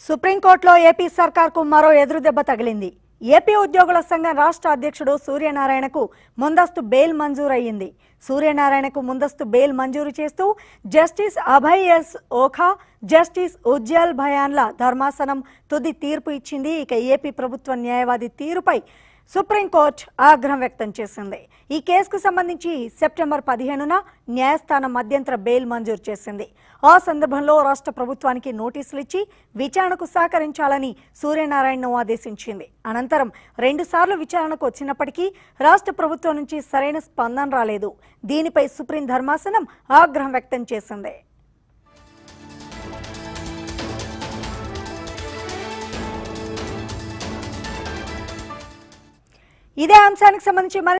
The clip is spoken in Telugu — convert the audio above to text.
సుప్రీంకోర్టులో ఏపీ సర్కార్కు మరో ఎదురుదెబ్బ తగిలింది ఏపీ ఉద్యోగుల సంఘం రాష్ట్ర అధ్యక్షుడు సూర్యనారాయణకు ముందస్తు బెయిల్ మంజూరయ్యింది సూర్యనారాయణకు ముందస్తు బెయిల్ మంజూరు చేస్తూ justice Abhay S Oka justice Ujjal భయాన్ల ధర్మాసనం తుది తీర్పు ఇచ్చింది ఇక ఏపీ ప్రభుత్వ న్యాయవాది తీరుపై సుప్రీంకోర్టు ఆగ్రహం వ్యక్తం చేసింది ఈ కేసుకు సంబంధించి సెప్టెంబర్ పదిహేనున న్యాయస్థానం మధ్యంతర బెయిల్ మంజూరు చేసింది ఆ సందర్భంలో రాష్ట్ర ప్రభుత్వానికి నోటీసులు ఇచ్చి విచారణకు సహకరించాలని సూర్యనారాయణను ఆదేశించింది అనంతరం రెండుసార్లు విచారణకు వచ్చినప్పటికీ రాష్ట్ర ప్రభుత్వం నుంచి సరైన స్పందన రాలేదు దీనిపై సుప్రీం ధర్మాసనం ఆగ్రహం వ్యక్తం చేసింది ఇదే అంశానికి సంబంధించి మరి